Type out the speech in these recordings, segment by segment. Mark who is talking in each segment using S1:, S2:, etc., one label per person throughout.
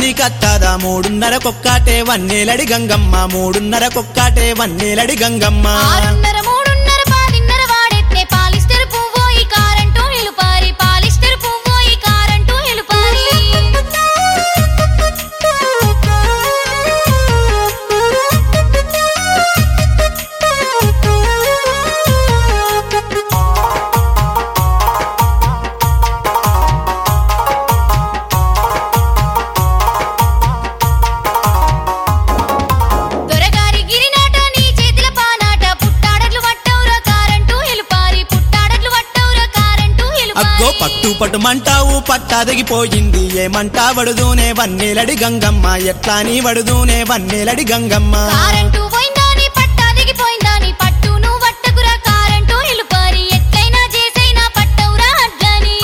S1: తాళి కట్టాదా మూడున్నర కొక్కాటే వన్నేలడి గంగమ్మ మూడున్నర కొక్కాటే వన్నేలడి గంగమ్మ
S2: ఆరున్నర మూడున్నర పాలిన్నర వాడెత్తే పాలిస్టర్ పువ్వోయి కారంటూ నిలుపారి పాలిస్టర్ పువ్వోయి కారంటూ నిలుపారి దొరగారి గిరినాట నీ చేతిల పానాట పుట్టాడట్లు వట్టవురా కారంటూ నిలుపారి పుట్టాడట్లు వట్టవురా కారంటూ
S1: అగ్గో
S2: నిలుపారి
S1: పట్టు పట్టుమంటావు పట్టాదగిపోయింది ఏమంటా వడుదూనే వన్నేలడి గంగమ్మ ఎట్లా నీ వడుదూనే వన్నేలడి గంగమ్మ
S2: కారంటూ పోయిందాని పట్టా దిగిపోయిందాని పట్టు నువ్వు వట్టకురా కారంటూ నిలుపారి ఎట్లయినా చేసైనా పట్టవురా అడ్లని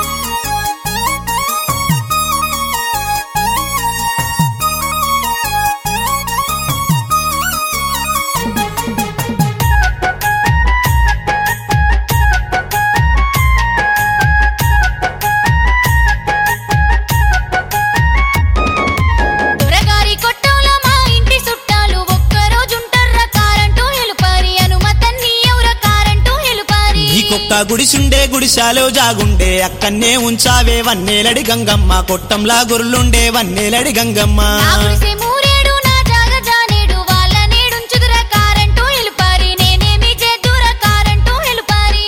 S2: దొరగారి కొట్టంలో మా ఇంటి చుట్టాలు ఒక్కరోజుంటర్రా కారంటూ నిలుపారి అనుమతన్ని ఎవర కారంటూ నిలుపారి
S1: నీకొక్క గుడిసుండే గుడిశాలో జాగుండే అక్కన్నే ఉంచావే వన్నేలడి గంగమ్మ కొట్టంలా గురులుండే వన్నేలడి గంగమ్మ
S2: నా గుడిసె మూరేడు నా జాగ జానేడు వాళ్ళ నేడుంచుదురా కారంటూ నిలుపారి నేనేమి చేద్దురా కారంటూ నిలుపారి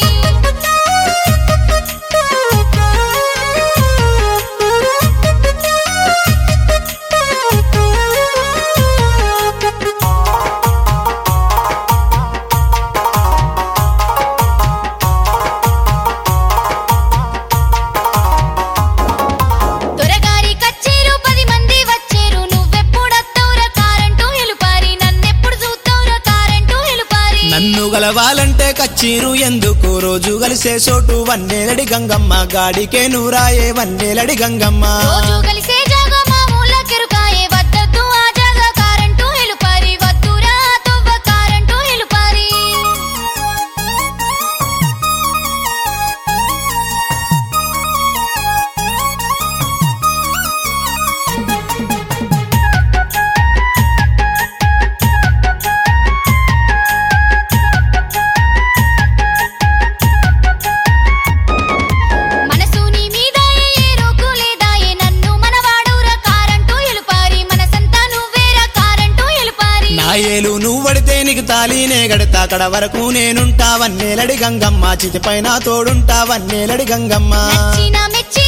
S2: దొరగారి కచ్చేరు పది మంది వచ్చేరు నువ్వెప్పుడత్తవురా కారంటూ నిలుపారి నన్నెప్పుడు చూస్తావురా కారంటూ నిలుపారి
S1: నన్ను గలవాలంటే కచ్చీరు ఎందుకు రోజు కలిసే చోటు వన్నేలడి గంగమ్మ గాడికే నూరాయే వన్నేలడి గంగమ్మ
S2: రోజు కలిసే జాగ మామూల కెరుకాయే వద్దొద్దు ఆ జాగ కారంటూ నిలుపారి వద్దురా తొవ్వ కారంటూ నిలుపారి మనసు నీ మీదాయే ఏ రోకు లేదాయే నన్ను మనవాడవురా కారంటూ ఎలుపారి మనసంతా నువ్వేరా కారంటూ ఎలుపారి
S1: నా ఏలు నువ్వు పడితే నీకు తాళీనే గడతా అక్కడ వరకు నేనుంటా వన్నేలడి గంగమ్మ చితిపైన తోడుంటా వన్నేలడి గంగమ్మ
S2: నచ్చిన మెచ్చిన